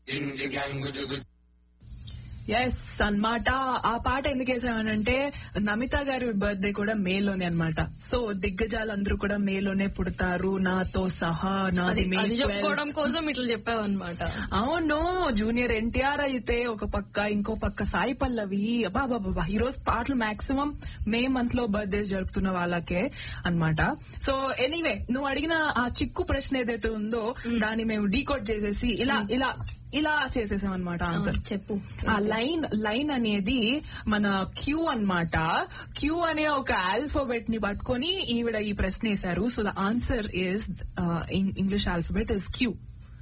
Yes అన్నమాట ఆ పాట ఎందుకు వేసామనంటే నమిత గారి బర్త్డే కూడా మేలోనే అన్నమాట సో దిగ్గజాలందరూ కూడా మేలోనే పుడతారు నాతో సహా నాది అది మే అది 12. చెప్పుకోవడం కోసం ఇట్లా చెప్పావన్నమాట అవును జూనియర్ ఎన్టీఆర్ అయితే ఒక పక్క ఇంకో పక్క సాయి పల్లవి బాబా ఈ రోజు పాటలు మాక్సిమం మే మంత్ లో బర్త్డే జరుపుతున్న వాళ్ళకే అన్నమాట సో ఎనీవే నువ్వు అడిగిన ఆ చిక్కు ప్రశ్న ఏదైతే ఉందో దాన్ని మేము డీకోడ్ చేసేసి ఇలా ఇలా ఇలా చేసేసాం అనమాట ఆన్సర్ చెప్పు ఆ లైన్ లైన్ అనేది మన క్యూ అన్నమాట క్యూ అనే ఒక ఆల్ఫాబెట్ ని పట్టుకొని ఈవిడ ఈ ప్రశ్న వేశారు so the answer is English alphabet is Q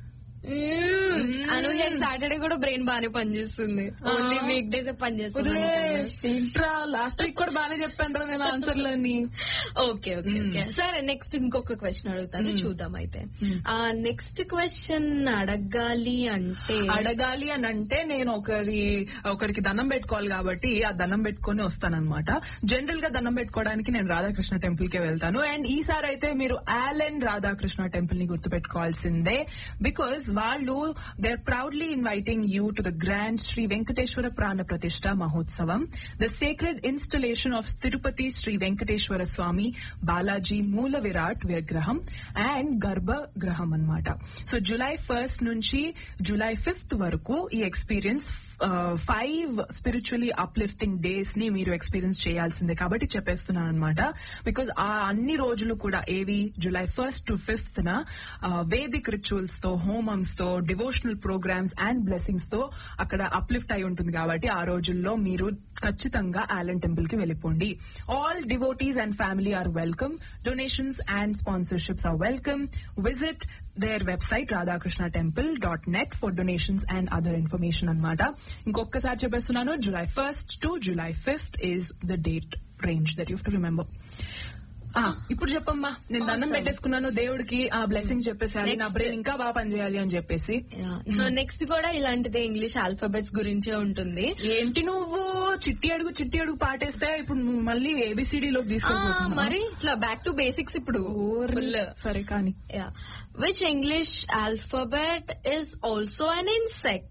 అనూహ్యకి సాటర్డే కూడా బ్రెయిన్ బాగానే పనిచేస్తుంది ఓన్లీ వీక్ డేస్ పనిచేస్తుంది ఇంట్రా లాస్ట్ వీక్ కూడా బాగానే చెప్పాను నేను ఆన్సర్లని ఓకే ఓకే ఓకే సరే నెక్స్ట్ ఇంకొక క్వశ్చన్ అడుగుతాను చూద్దాం అయితే ఆ నెక్స్ట్ క్వశ్చన్ అడగాలి అంటే అడగాలి అని అంటే నేను ఒకరి ఒకరికి దండం పెట్టుకోవాలి కాబట్టి ఆ దండం పెట్టుకొని వస్తానన్నమాట జనరల్ గా దండం పెట్టుకోవడానికి నేను రాధాకృష్ణ టెంపుల్ కే వెళ్తాను అండ్ ఈసారి అయితే మీరు ఆలెన్ రాధాకృష్ణ టెంపుల్ ని గుర్తు పెట్టుకోవాల్సిందే బికాస్ వాళ్ళు they are proudly inviting you to the grand Sri Venkateswara Prana Pratishta Mahotsavam the sacred installation of Tirupati Sri Venkateswara Swamy Balaji Moola Virat Vigraham and Garbhagriham అన్నమాట సో జూలై ఫస్ట్ నుంచి జూలై ఫిఫ్త్ వరకు ఈ experience five spiritually uplifting days ని మీరు ఎక్స్పీరియన్స్ చేయాల్సిందే కాబట్టి చెప్పేస్తున్నాను అనమాట బికాజ్ ఆ అన్ని రోజులు కూడా ఏవి జూలై ఫస్ట్ టు ఫిఫ్త్ న వేదిక్ రిచువల్స్ తో హోమమ్స్ తో డివోషనల్ ప్రోగ్రామ్స్ అండ్ బ్లెస్సింగ్స్ తో అక్కడ అప్లిఫ్ట్ అయి ఉంటుంది కాబట్టి ఆ రోజుల్లో మీరు ఖచ్చితంగా ఆలన్ టెంపుల్ కి వెళ్ళిపోండి all devotees and family are welcome donations and sponsorships are welcome visit their website Radhakrishna temple dot net for donations and other information అనమాట ఇంకొకసారి చెప్పేస్తున్నాను July first to July fifth is the date range that you to remember ఇప్పుడు చెప్పమ్మా నేను దండం Awesome. పెట్టేసుకున్నాను దేవుడికి ఆ బ్లెస్సింగ్ చెప్పేసేయాలి నా Next. బ్రెయిన్ ఇంకా బాగా పనిచేయాలి అని చెప్పేసి సో నెక్స్ట్ కూడా ఇలాంటిదే ఇంగ్లీష్ ఆల్ఫాబెట్స్ గురించే ఉంటుంది ఏంటి నువ్వు చిట్టి అడుగు చిట్టి అడుగు పాటేస్తే ఇప్పుడు నువ్వు మళ్ళీ ఏబిసిడి లోకి ఆ, తీసుకెళ్ళిపోతున్నావు మరి ఇట్లా బ్యాక్ టు బేసిక్స్ ఇప్పుడు ఓర్ని. సరే కానీ which English alphabet is also an insect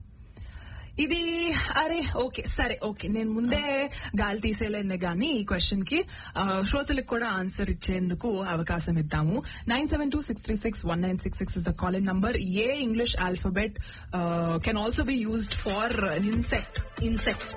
ఇది అరే ఓకే సరే ఓకే నేను ముందే గాలి తీసేయలేనే గానీ ఈ క్వశ్చన్ కి ఆ, శ్రోతలకు కూడా ఆన్సర్ ఇచ్చేందుకు అవకాశం ఇద్దాము nine seven two six three six one nine six six is the call in number a English alphabet can also be used for insect insect